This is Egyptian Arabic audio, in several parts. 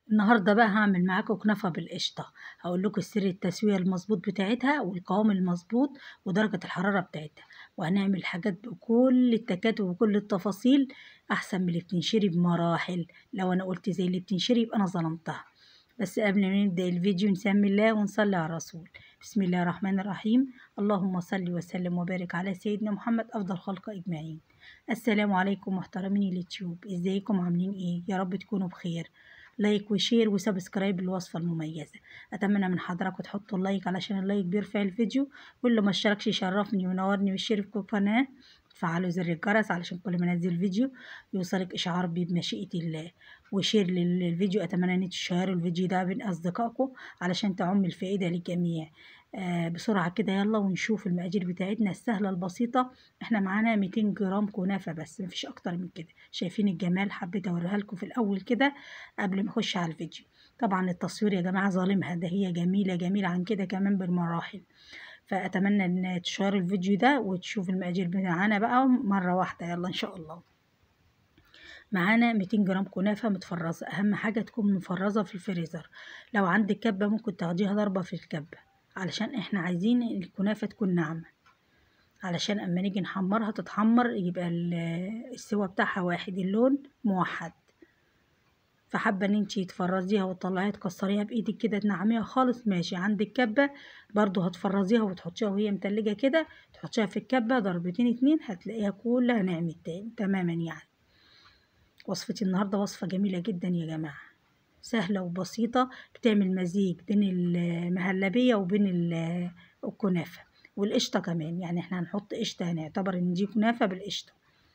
النهارده بقى هعمل معاكم كنافة بالقشطة هقول لكم سر التسوية المظبوط بتاعتها والقوام المظبوط ودرجة الحرارة بتاعتها وهنعمل حاجات بكل التكات وبكل التفاصيل أحسن من اللي بتنشري بمراحل لو أنا قلت زي اللي بتنشري يبقى أنا ظلمتها بس قبل ما نبدأ الفيديو نسمي الله ونصلي على الرسول بسم الله الرحمن الرحيم اللهم صل وسلم وبارك على سيدنا محمد أفضل خلق أجمعين السلام عليكم محترمين اليوتيوب ازيكم عاملين ايه يا رب تكونوا بخير لايك وشير وسبسكرايب للوصفة المميزة أتمنى من حضراتكم تحطوا اللايك علشان اللايك بيرفع الفيديو واللي ما اشتركش يشرفني وينورني ويشترك في القناة فعلوا زر الجرس علشان كل ما انزل فيديو يوصلك اشعار بيه بمشيئة الله وشير للفيديو اتمنى ان تشيروا الفيديو ده بين اصدقائكم علشان تعم الفائدة للجميع آه بسرعة كده يلا ونشوف المقادير بتاعتنا السهلة البسيطة احنا معانا 200 جرام كنافة بس مفيش اكتر من كده شايفين الجمال حبيت اوريها لكم في الاول كده قبل ما اخش على الفيديو طبعا التصوير يا جماعة ظالمها ده هي جميلة جميلة عن كده كمان بالمراحل فأتمنى إن تشيروا الفيديو ده وتشوفوا المقادير معانا بقى مرة واحدة يلا إن شاء الله معانا 200 جرام كنافة متفرزة أهم حاجة تكون مفرزة في الفريزر لو عندك كبة ممكن تاخديها ضربة في الكبة علشان إحنا عايزين الكنافة تكون ناعمة علشان أما نيجي نحمرها تتحمر يبقى السوا بتاعها واحد اللون موحد فحابه ان انتي تفرزيها وتطلعيها تكسريها بايدك كده تنعميها خالص ماشي عندك كبه برضو هتفرزيها وتحطيها وهي متلجه كده تحطيها في الكبه ضربتين اتنين هتلاقيها كلها نعمت تماما يعني وصفتي النهارده وصفه جميله جدا يا جماعه سهله وبسيطه بتعمل مزيج بين المهلبيه وبين الكنافه والقشطه كمان يعني احنا هنحط قشطه هنعتبر ان دي كنافه بالقشطه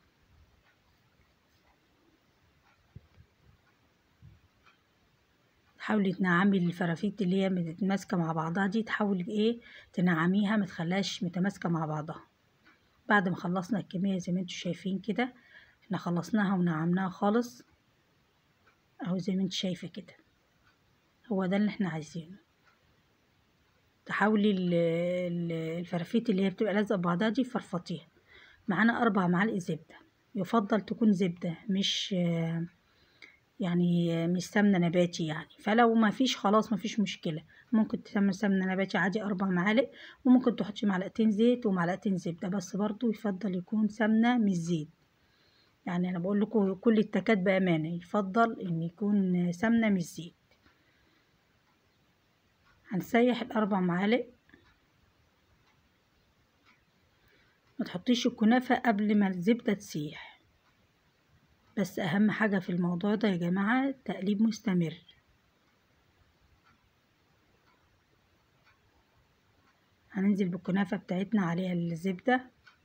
حاولي تنعمي الفرافيت اللي هي متماسكه مع بعضها دي تحاولي ايه تنعميها ما تخليهاش متماسكه مع بعضها بعد ما خلصنا الكميه زي ما انتم شايفين كده احنا خلصناها ونعمناها خالص اهو زي ما انت شايفه كده هو ده اللي احنا عايزينه تحاولي الفرافيت اللي هي بتبقى لازقه ببعضها دي فرفطيها معانا اربع معالق زبده يفضل تكون زبده مش يعني مش سمنة نباتي يعني فلو ما فيش خلاص ما فيش مشكلة ممكن تعمل سمنة نباتي عادي أربع معالق وممكن تحطي معلقتين زيت ومعلقتين زبدة بس برضو يفضل يكون سمنة مش زيت يعني أنا بقول لكم كل التكات بأمانة يفضل إن يكون سمنة مش زيت هنسيح الأربع معالق ما تحطيش الكنافة قبل ما الزبدة تسيح بس أهم حاجة في الموضوع ده يا جماعة تقليب مستمر هننزل بالكنافة بتاعتنا عليها الزبدة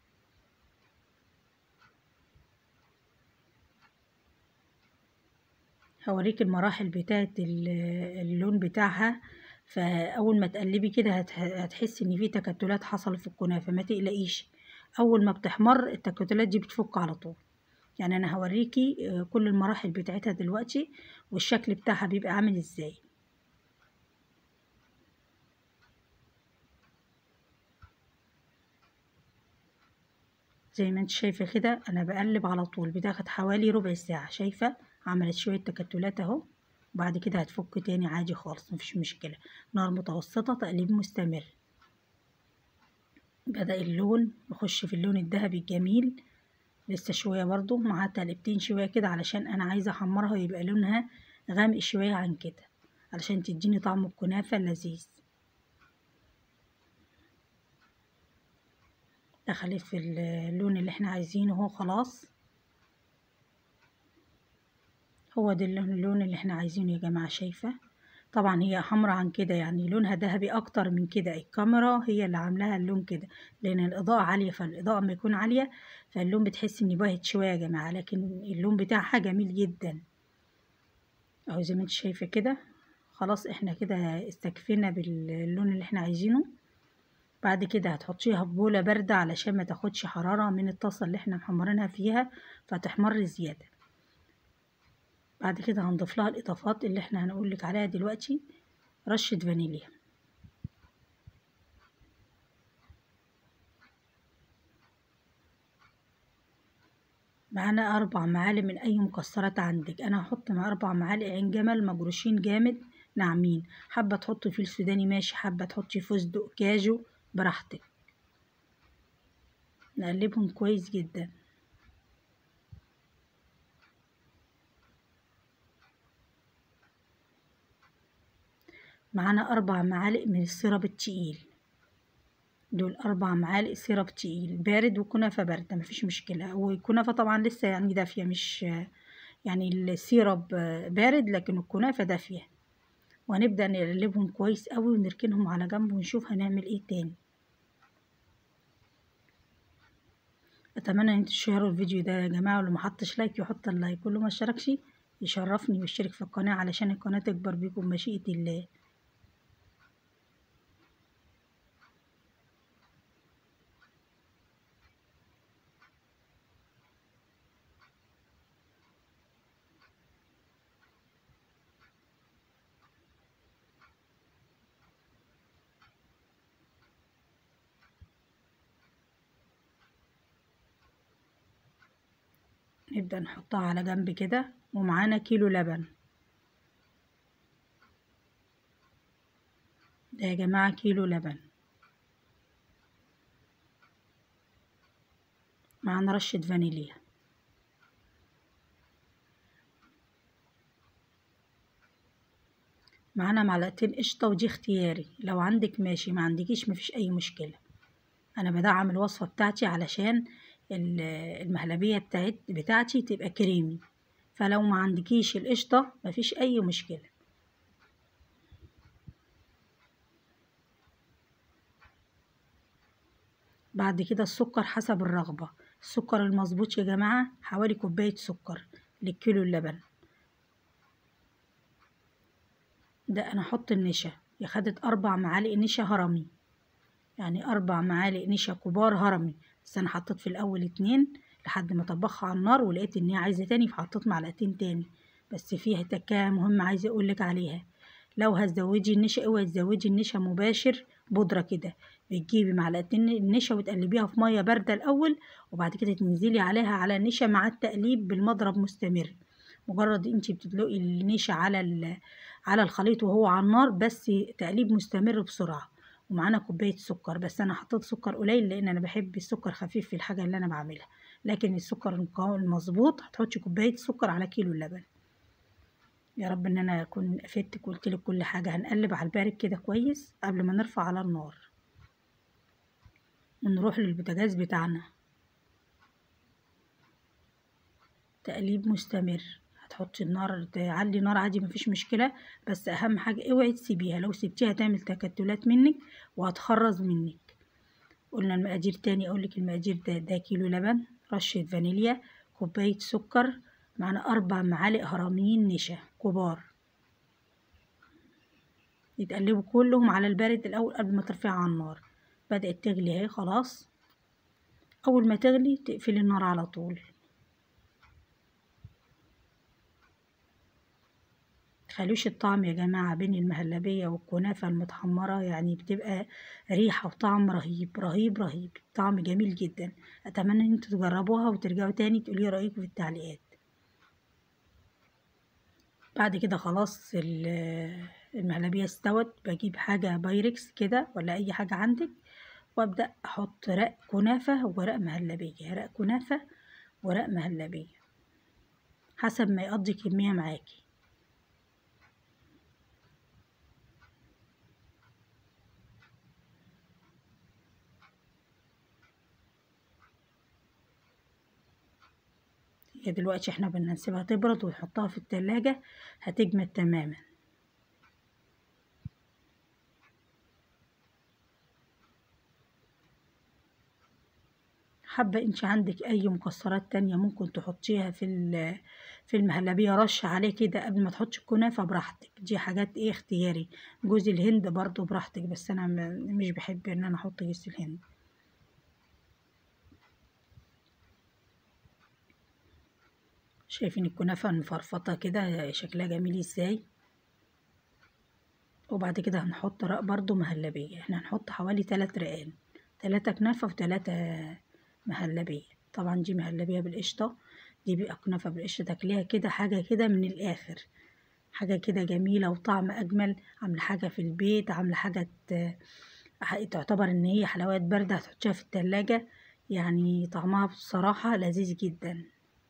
هوريك المراحل بتاعت اللون بتاعها فأول ما تقلبي كده هتحسي إن في تكتلات حصلت في الكنافة ما تقلقيش أول ما بتحمر التكتلات دي بتفك على طول يعني انا هوريكي كل المراحل بتاعتها دلوقتي والشكل بتاعها بيبقى عامل ازاي زي ما انت شايفة كده انا بقلب على طول بتاخد حوالي ربع ساعة شايفة عملت شوية تكتلات اهو وبعد كده هتفك تاني عادي خالص مفيش مشكلة نار متوسطة تقليب مستمر بدأ اللون يخش في اللون الذهبي الجميل لسه شوية برضو مع تقلبتين شوية كده علشان انا عايزة احمرها ويبقى لونها غامق شوية عن كده علشان تديني طعم الكنافة اللذيذ دخلت في اللون اللي احنا عايزينه اهو خلاص هو ده اللون اللي احنا عايزينه يا جماعة شايفة طبعا هي حمرا عن كده يعني لونها ذهبي اكتر من كده الكاميرا هي اللي عاملاها اللون كده لان الاضاءة عالية فالاضاءة لما يكون عالية فاللون بتحس ان باهت شوية يا جماعة لكن اللون بتاعها جميل جدا اهو زي ما انت شايفة كده خلاص احنا كده استكفينا باللون اللي احنا عايزينه بعد كده هتحطيها في بولة باردة علشان ما تاخدش حرارة من الطاسة اللي احنا محمرينها فيها فتحمر زيادة بعد كده هنضيف لها الاضافات اللي احنا هنقولك عليها دلوقتي رشة فانيليا معانا أربع معالق من أي مكسرات عندك أنا هحط مع أربع معالق عين جمل مجروشين جامد ناعمين حابة تحطي فيل سوداني ماشي حابة تحطي فستق كاجو براحتك نقلبهم كويس جدا معانا أربع معالق من السيرب التقيل دول أربع معالق سيرب تقيل بارد وكنافة باردة مفيش مشكلة والكنافة طبعا لسه يعني دافية مش يعني السيرب بارد لكن الكنافة دافية وهنبدأ نقلبهم كويس قوي ونركنهم على جنب ونشوف هنعمل ايه تاني اتمنى ان انتوا تشيروا الفيديو ده يا جماعه واللي محطش لايك يحط اللايك واللي ما اشتركش يشرفني ويشترك في القناه علشان القناه تكبر بيكم مشيئه الله نبدأ نحطها على جنب كده ومعانا كيلو لبن ده يا جماعة كيلو لبن معانا رشة فانيليا معانا معلقتين قشطة ودي اختياري لو عندك ماشي ما عندكيش مفيش أي مشكلة أنا بدعم الوصفة بتاعتي علشان المهلبية بتاعت بتاعتي تبقى كريمي فلو ما عندكيش القشطة مفيش أي مشكلة بعد كده السكر حسب الرغبة السكر المظبوط يا جماعة حوالي كوباية سكر للكيلو اللبن ده أنا أحط النشا يا خدت أربع معالق نشا هرمي يعني أربع معالق نشا كبار هرمي بس أنا حطيت في الأول اتنين لحد ما طبخها على النار ولقيت إن هي عايزة تاني فحطيت معلقتين تاني بس فيها تكاية مهمة عايزة أقولك عليها لو هتزودي النشا اوعي تزودي النشا مباشر بودرة كده بتجيبي معلقتين النشا وتقلبيها في مية باردة الأول وبعد كده تنزلي عليها على النشا مع التقليب بالمضرب مستمر مجرد انتي بتدلقي النشا على على الخليط وهو على النار بس تقليب مستمر بسرعة ومعانا كوباية سكر بس أنا حطيت سكر قليل لأن أنا بحب السكر خفيف في الحاجة اللي أنا بعملها لكن السكر المظبوط هتحطي كوباية سكر على كيلو اللبن يا رب ان انا اكون افدتك وقلت لك كل حاجه هنقلب على البارد كده كويس قبل ما نرفع على النار ونروح للبوتاجاز بتاعنا تقليب مستمر هتحطي النار تعلي نار عادي مفيش مشكله بس اهم حاجه اوعي تسيبيها لو سبتيها تعمل تكتلات منك وهتخرز منك قلنا المقادير تاني اقولك المقادير ده ده كيلو لبن رشه فانيليا كوبايه سكر معانا أربع معالق هرميين نشا كبار يتقلبوا كلهم على البارد الأول قبل ما ترفعي على النار بدأت تغلي اهي خلاص أول ما تغلي تقفلي النار على طول تخلوش الطعم يا جماعة بين المهلبية والكنافة المتحمرة يعني بتبقى ريحة وطعم رهيب رهيب رهيب طعم جميل جدا أتمنى إن انتوا تجربوها وترجعوا تاني تقولي رأيكم في التعليقات بعد كده خلاص المهلبية استوت بجيب حاجة بايركس كده ولا أي حاجة عندك وأبدأ أحط رق كنافة ورق مهلبية رق كنافة ورق مهلبية حسب ما يقضي كمية معاكي هي دلوقتي احنا بدنا نسيبها تبرد ونحطها في التلاجة هتجمد تماما حابة انت عندك اي مكسرات تانية ممكن تحطيها في في المهلبية رش عليه كده قبل ما تحطي الكنافة براحتك دي حاجات ايه اختياري جوز الهند برضو براحتك بس انا مش بحب ان انا احط جوز الهند شايفين الكنافة مفرفطة كده شكلها جميل ازاي وبعد كده هنحط رق برضو مهلبية احنا هنحط حوالي تلات رقان تلاتة كنافة وتلاتة مهلبية طبعا دي مهلبية بالقشطة دي بيبقى كنافة بالقشطة تاكليها كده حاجة كده من الآخر حاجة كده جميلة وطعم أجمل عاملة حاجة في البيت عاملة حاجة ت- ح- تعتبر إن هي حلويات باردة هتحطيها في التلاجة يعني طعمها بصراحة لذيذ جدا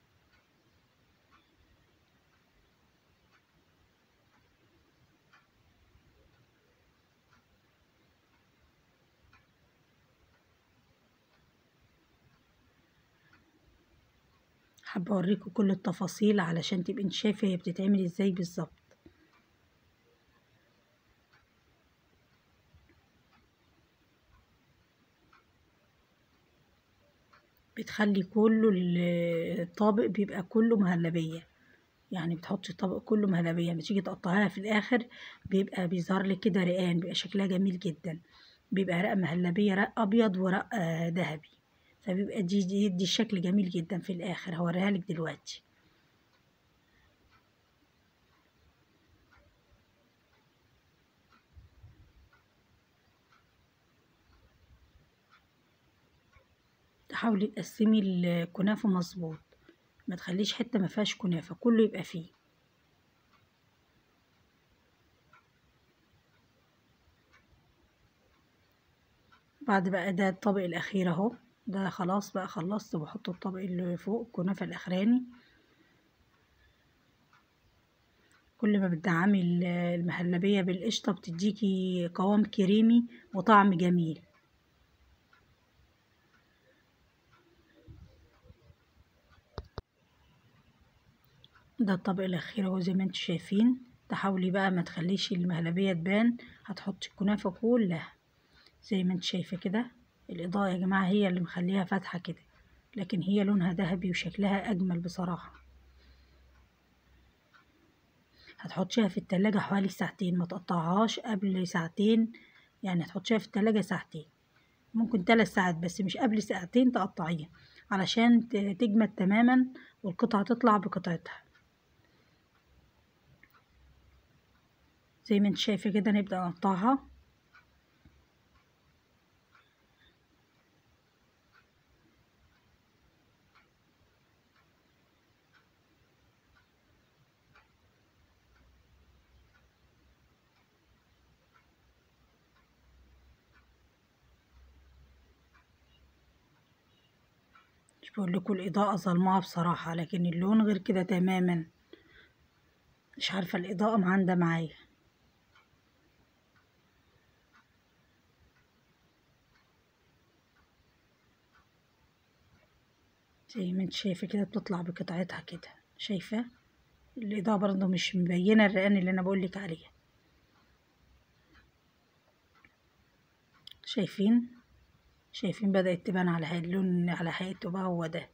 حابة أوريكم كل التفاصيل علشان تبقي انت شايفة هي بتتعمل ازاي بالظبط بتخلي كله ال- الطابق بيبقى كله مهلبية يعني بتحطي الطبق كله مهلبية لما تيجي تقطعيها في الآخر بيبقى بيظهر لك كده رقان بيبقى شكلها جميل جدا بيبقى رق مهلبية رق أبيض ورق آه، ذهبي فبيبقى دي دي, دي شكل جميل جدا في الآخر هوريها لك دلوقتي تحاولي تقسمي الكنافة مظبوط ما تخليش حتة ما فيهاش كنافة كله يبقى فيه بعد بقى ده الطبق الأخير أهو ده خلاص بقى خلصت بحط الطبق اللي فوق الكنافة الأخراني كل ما بتدعمي ال- المهلبية بالقشطة بتديكي قوام كريمي وطعم جميل ده الطبق الأخير اهو زي ما انتوا شايفين تحاولي بقى ما تخليش المهلبية تبان هتحطي الكنافة كلها زي ما انت شايفة كده الإضاءة يا جماعة هي اللي مخليها فاتحة كده لكن هي لونها ذهبي وشكلها أجمل بصراحة هتحطيها في التلاجة حوالي ساعتين ما تقطعهاش قبل ساعتين يعني هتحطيها في التلاجة ساعتين ممكن ثلاث ساعات بس مش قبل ساعتين تقطعيها علشان ت- تجمد تماما والقطعة تطلع بقطعتها زي ما انت شايفة كده نبدأ نقطعها مش بقول لكم الإضاءة ظلمها بصراحة لكن اللون غير كده تماما مش عارفة الإضاءة معاندة معايا زي ما انت شايفة كده بتطلع بقطعتها كده شايفة الإضاءة برضه مش مبينة الرقان اللي أنا بقولك عليه شايفين شايفين بدأت تبان على هاي اللون على حقيقته بقى هو ده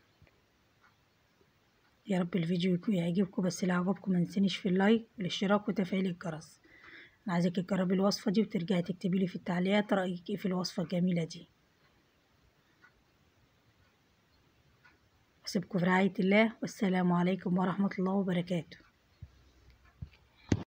يا رب الفيديو يكون يعجبكم بس لو عجبكم منسينيش في اللايك والاشتراك وتفعيل الجرس انا عايزاكي تجربي الوصفة دي وترجعي تكتبي لي في التعليقات رأيك ايه في الوصفة الجميلة دي أسيبكم في رعاية الله والسلام عليكم ورحمة الله وبركاته